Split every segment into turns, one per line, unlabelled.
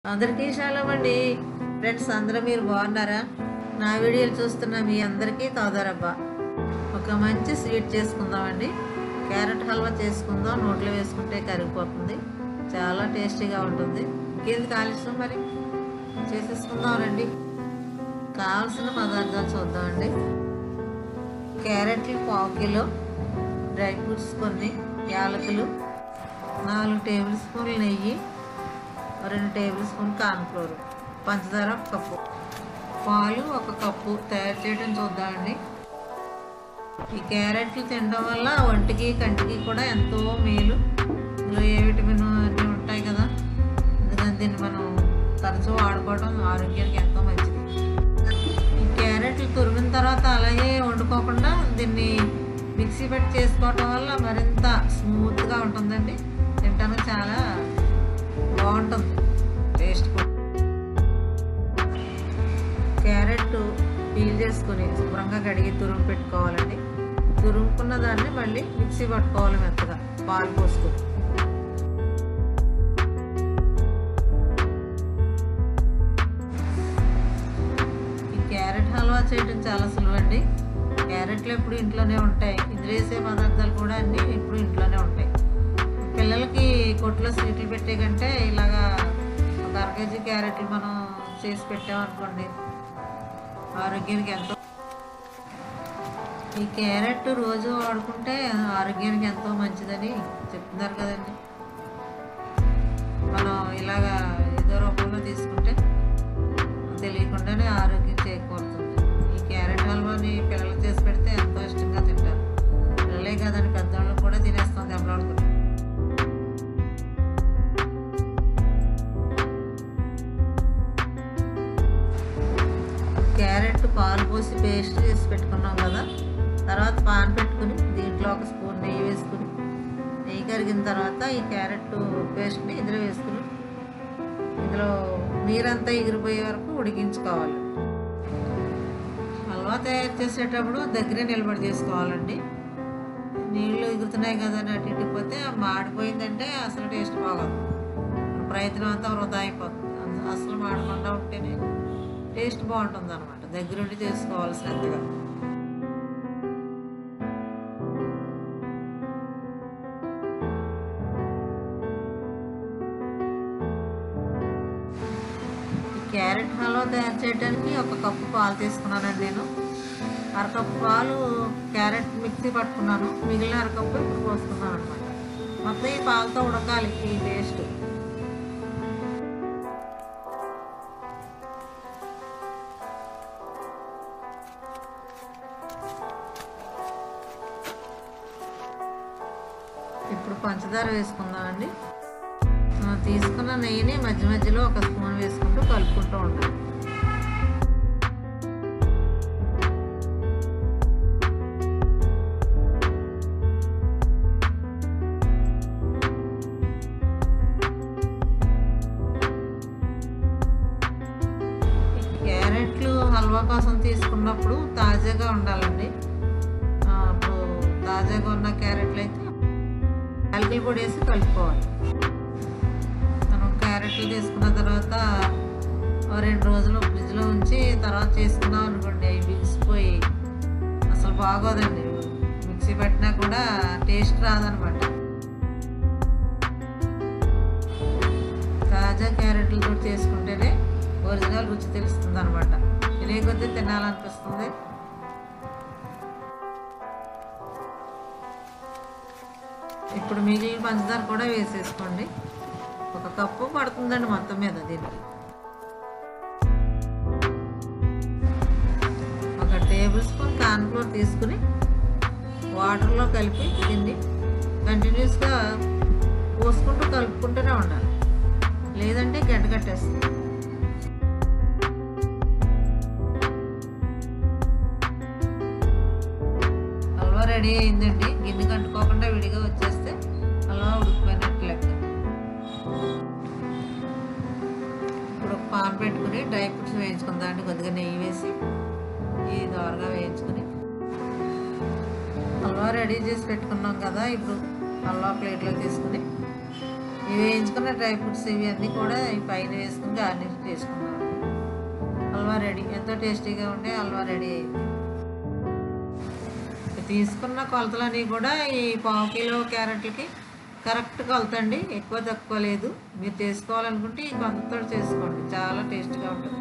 అందరికీ షాలం అండి ఫ్రెండ్స్ అందరూ మీరు బాగున్నారా నా వీడియోలు చూస్తున్న మీ అందరికీ తోదరబ్బా ఒక మంచి స్వీట్ చేసుకుందామండి క్యారెట్ హల్వా చేసుకుందాం నోట్లో వేసుకుంటే కరిగిపోతుంది చాలా టేస్టీగా ఉంటుంది ఇంకేంది కాలుష్యం మరి చేసేసుకుందాం రండి కావాల్సిన పదార్థాలు చూద్దామండి క్యారెట్లు పావు కిలో డ్రై ఫ్రూట్స్ కొన్ని యాలకులు నాలుగు టేబుల్ స్పూన్ల నెయ్యి రెండు టేబుల్ స్పూన్ కార్న్ఫ్లోర్ పంచదార ఒక కప్పు పాలు ఒక కప్పు తయారు చేయడం చూద్దామండి ఈ క్యారెట్లు తినడం వల్ల ఒంటికి కంటికి కూడా ఎంతో మేలు ఇందులో ఏ విటమిన్ అన్నీ ఉంటాయి కదా అందుకని దీన్ని మనం తరచూ వాడుకోవడం ఆరోగ్యానికి ఎంతో మంచిది ఈ క్యారెట్లు తురిమిన తర్వాత అలాగే వండుకోకుండా దీన్ని మిక్సీ పెట్టి చేసుకోవటం వల్ల మరింత స్మూత్గా ఉంటుందండి తింటానికి చాలా బాగుంటుంది టేస్ట్ కూడా క్యారెట్ పీల్ చేసుకుని శుభ్రంగా కడిగి తురుము పెట్టుకోవాలండి తురుముకున్న దాన్ని మళ్ళీ మిక్సీ పట్టుకోవాలి మెత్తగా పాలు పోసుకుని ఈ క్యారెట్ హల్వా చేయడం చాలా సులువండి క్యారెట్లు ఎప్పుడు ఇంట్లోనే ఉంటాయి ఇందులో వేసే పదార్థాలు కూడా అన్నీ ఇప్పుడు ఇంట్లోనే ఉంటాయి పిల్లలకి కొట్లో స్వీట్లు పెట్టే కంటే ఇలాగా ఒక అర కేజీ క్యారెట్లు మనం చేసి పెట్టామనుకోండి ఆరోగ్యానికి ఎంతో ఈ క్యారెట్ రోజు వాడుకుంటే ఆరోగ్యానికి ఎంతో మంచిదని చెప్తున్నారు కదండి మనం ఇలాగా ఏదో రూపంలో తీసుకుంటే తెలియకుండానే ఆరోగ్యం చేకూరుతుంది ఈ క్యారెట్ హల్వాని పిల్లలు చేసి పెడితే ఎంతో ఇష్టంగా తింటారు పిల్లలే కదండి పెద్దవాళ్ళు కూడా తినేస్తాం దెబ్బలాడుకుంటాం క్యారెట్ పాలు పోసి పేస్ట్ చేసి పెట్టుకున్నాం కదా తర్వాత పాన్ పెట్టుకుని దీంట్లో ఒక స్పూన్ నెయ్యి వేసుకుని నెయ్యి కరిగిన తర్వాత ఈ క్యారెట్ పేస్ట్ని ఇందులో వేసుకుని ఇందులో నీరంతా ఎగిరిపోయే వరకు ఉడికించుకోవాలి హల్వా తయారు చేసేటప్పుడు దగ్గరే నిలబడి చేసుకోవాలండి నీళ్ళు ఎగురుతున్నాయి కదా అని అటు ఇటు పోతే మాడిపోయిందంటే అసలు టేస్ట్ బాగోదు ప్రయత్నం అంతా వృధా అయిపోతుంది అస- అసలు మాడకుండా ఉంటేనే టేస్ట్ బాగుంటుంది అనమాట దగ్గరుండి చేసుకోవాలి శ్రద్ధగా ఈ క్యారెట్ హల్వా తయారు చేయడానికి ఒక కప్పు పాలు తీసుకున్నానండి నేను అరకప్పు పాలు క్యారెట్ మిక్సీ పట్టుకున్నాను మిగిలిన అరకప్పు ఇప్పుడు పోసుకున్నాను అనమాట మొత్తం ఈ పాలతో ఉడకాలి ఈ పేస్ట్ ఇప్పుడు పంచదార వేసుకుందామండి ఆ, తీసుకున్న నెయ్యిని మధ్య మధ్యలో ఒక స్పూన్ వేసుకుంటూ కలుపుకుంటూ ఉండాలి క్యారెట్లు హల్వా కోసం తీసుకున్నప్పుడు తాజాగా ఉండాలండి ఆ, అప్పుడు తాజాగా ఉన్న క్యారెట్లు అయితే యాలకుల పొడి వేసి కలుపుకోవాలి మనం క్యారెట్లు తీసుకున్న తర్వాత ఓ రెండు రోజులు ఫ్రిడ్జ్లో ఉంచి తర్వాత చేసుకున్నాం అనుకోండి అవి బిగిసిపోయి అసలు బాగోదండి మిక్సీ పెట్టినా కూడా టేస్ట్ రాదనమాట తాజా క్యారెట్లతో చేసుకుంటేనే ఒరిజినల్ రుచి తెలుస్తుంది అనమాట తినే కొద్దీ తినాలనిపిస్తుంది ఇప్పుడు మిగిలిన పంచదార కూడా వేసేసుకోండి ఒక కప్పు పడుతుందండి మొత్తం మీద దీనికి ఒక టేబుల్ స్పూన్ కార్న్ఫ్లోర్ తీసుకుని వాటర్లో కలిపి దీన్ని కంటిన్యూస్గా పోసుకుంటూ కలుపుకుంటూనే ఉండాలి లేదంటే గడ్డ కట్టేస్తుంది హల్వా రెడీ అయిందండి గిన్నె కట్టుకోకుండా విడిగా వచ్చేస్తే హల్వా ఉడికిపోయినట్టు లెక్క ఇప్పుడు ఒక పాన్ పెట్టుకుని డ్రై ఫ్రూట్స్ వేయించుకుందాం అండి కొద్దిగా నెయ్యి వేసి ఈ దోరగా వేయించుకుని హల్వా రెడీ చేసి పెట్టుకున్నాం కదా ఇప్పుడు హల్వా ప్లేట్లో తీసుకుని ఇవి వేయించుకున్న డ్రై ఫ్రూట్స్ ఇవి అన్నీ కూడా ఈ పైన వేసుకుని గార్నిష్ చేసుకున్నాం హల్వా రెడీ ఎంతో టేస్టీగా ఉండే హల్వా రెడీ అయింది తీసుకున్న కొలతలన్నీ కూడా ఈ పావు కిలో క్యారెట్లకి కరెక్ట్ కొలతండి ఎక్కువ తక్కువ లేదు మీరు చేసుకోవాలనుకుంటే ఈ కొలతతో చేసుకోండి చాలా టేస్ట్గా ఉంటుంది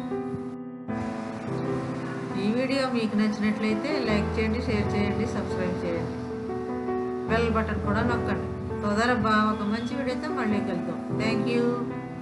ఈ వీడియో మీకు నచ్చినట్లయితే లైక్ చేయండి షేర్ చేయండి సబ్స్క్రైబ్ చేయండి బెల్ బటన్ కూడా నొక్కండి తొందరగా ఒక మంచి వీడియోతో మళ్ళీ కలుద్దాం థ్యాంక్ యూ